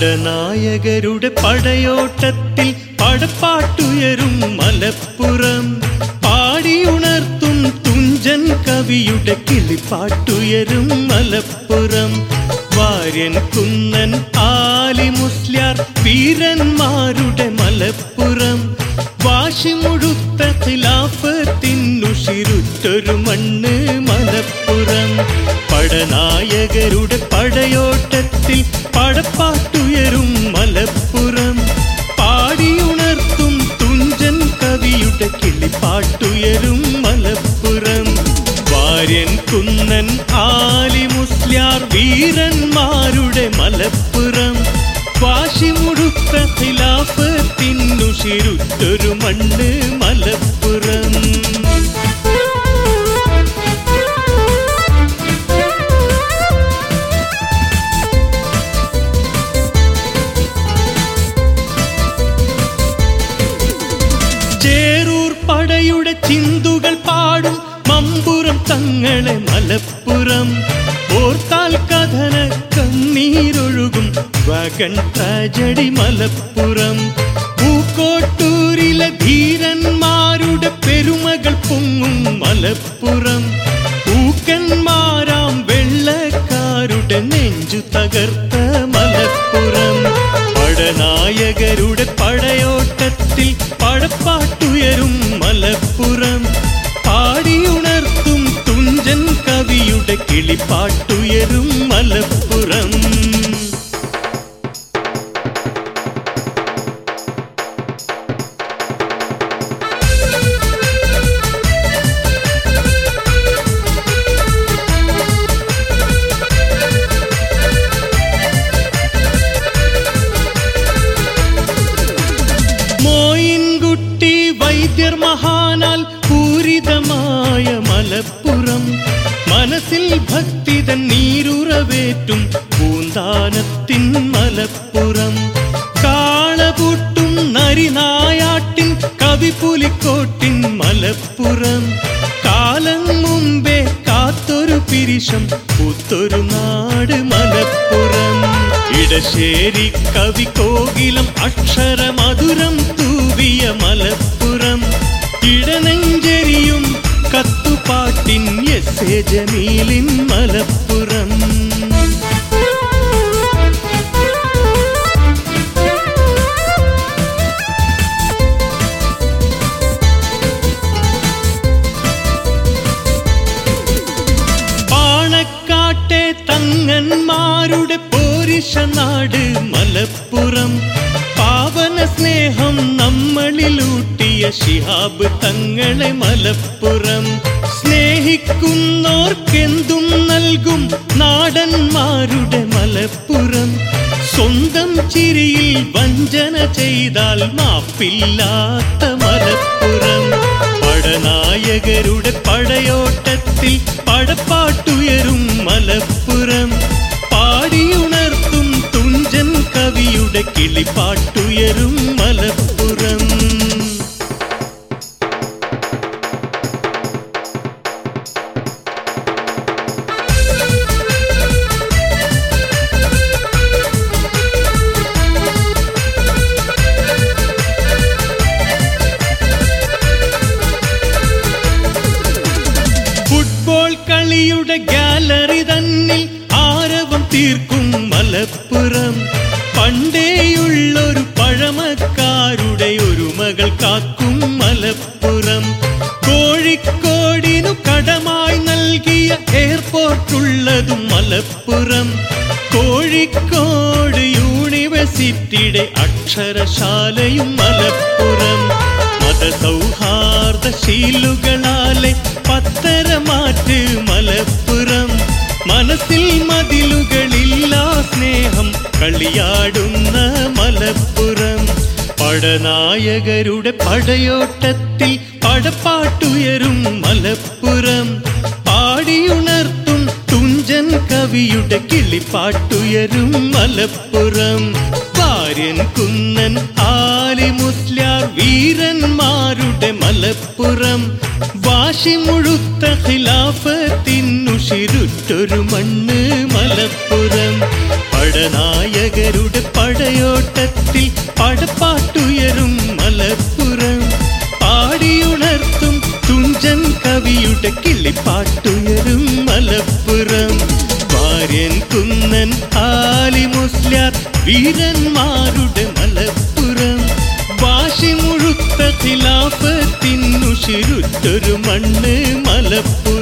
പടനായകരുടെ പടയോട്ടത്തിൽ പടപ്പാട്ടുയരും മലപ്പുറം പാടിയുണർത്തും തുഞ്ചൻ കവിയുടെ കിളിപ്പാട്ടുയരും മലപ്പുറം വാര്യൻ കുന്നൻ ആലി മുസ്ലിയാർ വീരന്മാരുടെ മലപ്പുറം വാശി മുഴുത്ത ഖിലാഫത്തിനുഷിരുറ്റൊരു മണ്ണ് മലപ്പുറം പടനായകരുടെ പടയോട്ടത്തിൽ പടപ്പാട്ടുയരും മലപ്പുറം പാടിയുണർത്തും തുഞ്ചൻ കവിയുടെ കിളിപ്പാട്ടുയരും മലപ്പുറം വാര്യൻ കുന്നൻ ആലി മുസ്ലിയാർ വീരന്മാരുടെ മലപ്പുറം വാശി മുഴുത്ത ഖിലാഫത്തിനുഷിരുറ്റൊരു മണ്ണ് മലപ്പുറം ചേറൂർ പടയുടെ ചിന്തുകൾ പാടും മമ്പുറം തങ്ങളെ മലപ്പുറം ഓർത്താൽ കഥന കണ്ണീരൊഴുകും വകൻ ട്രാജഡി മലപ്പുറം പൂക്കോട്ടൂരിലെ ധീരന്മാരുടെ പെരുമകൾ പൊങ്ങും മലപ്പുറം പൂക്കന്മാരാം വെള്ളക്കാരുടെ നെഞ്ചു തകർത്ത മലപ്പുറം പടനായകരുടെ പടയോട്ടത്തിൽ പടപ്പാട്ടുയരും മലപ്പുറം പാടിയുണർത്തും തുഞ്ചൻ കവിയുടെ കിളിപ്പാട്ടുയരും മലപ്പുറം മോയിൻകുട്ടി വൈദ്യർ മഹാനാൽ പൂരിതമായ മലപ്പുറം മനസ്സിൽ ഭക്തിതൻ നീരുറവേറ്റും പൂന്താനത്തിൻ മലപ്പുറം കാളപൂട്ടും നരിനായാട്ടിൻ കവിപുലിക്കോട്ടിൻ മലപ്പുറം കാലം മുമ്പേ കാത്തൊരു പിരിശം പൂത്തൊരു നാട് മലപ്പുറം ഇടശ്ശേരി കവി കോകിലം അക്ഷരമധുരം തൂവിയ മലപ്പുറം ഇടനെഞ്ചെരിയും കത്തുപാട്ടിൻ എസ് എ ജമീലിൻ മലപ്പുറം പാണക്കാട്ടെ തങ്ങന്മാരുടെ പോരിഷ നാട് മലപ്പുറം പാവന സ്നേഹം നമ്മളിലൂട്ടിയ ശിഹാബ് തങ്ങളെ മലപ്പുറം സ്നേഹിക്കുന്നോർക്കെന്തും നൽകും നാടന്മാരുടെ മലപ്പുറം സ്വന്തം ചിരിയിൽ വഞ്ചന ചെയ്താൽ മാപ്പില്ലാത്ത മലപ്പുറം പടനായകരുടെ പടയോട്ടത്തിൽ പടപ്പാട്ടുയരും മലപ്പുറം പാടിയുണർത്തും തുഞ്ചൻ കവിയുടെ കിളിപ്പാട്ടുയരും മലപ്പുറം ഫുട്ബോൾ കളിയുടെ ഗാലറി തന്നിൽ ആരവം തീർക്കും മലപ്പുറം പണ്ടേയുള്ളൊരു പഴമക്കാരുടെ ഒരു മകൾ കാക്കും മലപ്പുറം കോഴിക്കോടിനു കടമായി നൽകിയ എയർപോർട്ടുള്ളതും മലപ്പുറം കോഴിക്കോട് യൂണിവേഴ്സിറ്റിയുടെ അക്ഷരശാലയും മലപ്പുറം മതസൗഹാർദ്ദ ശീലുകളാലെ പത്തരമാറ്റ് മലപ്പുറം മനസ്സിൽ മതിലുകളില്ലാ സ്നേഹം കളിയാടുന്ന മലപ്പുറം പടനായകരുടെ പടയോട്ടത്തിൽ പടപ്പാട്ടുയരും മലപ്പുറം പാടിയുണർത്തും തുഞ്ചൻ കവിയുടെ കിളിപ്പാട്ടുയരും മലപ്പുറം ഭാര്യൻ കുന്നൻ ആലി മുസ്ലിയാർ വീരന്മാരുടെ മലപ്പുറം വാശി മുഴുത്ത ഖിലാഫത്തിനുഷിരുറ്റൊരു മണ്ണ് മലപ്പുറം പടനായകരുടെ പടയോട്ടത്തിൽ പടപ്പാട്ടുയരും മലപ്പുറം പാടിയുണർത്തും തുഞ്ചൻ കവിയുടെ കിളിപ്പാട്ടുയരും മലപ്പുറം ഭാര്യൻ കുന്നൻ ആലി മുസ്ലിയാർ വീരന്മാരുടെ മലപ്പുറം വാശി മുഴുത്ത ഖിലാഫത്തിനുശിരുറ്റൊരു മണ്ണ് മലപ്പുറം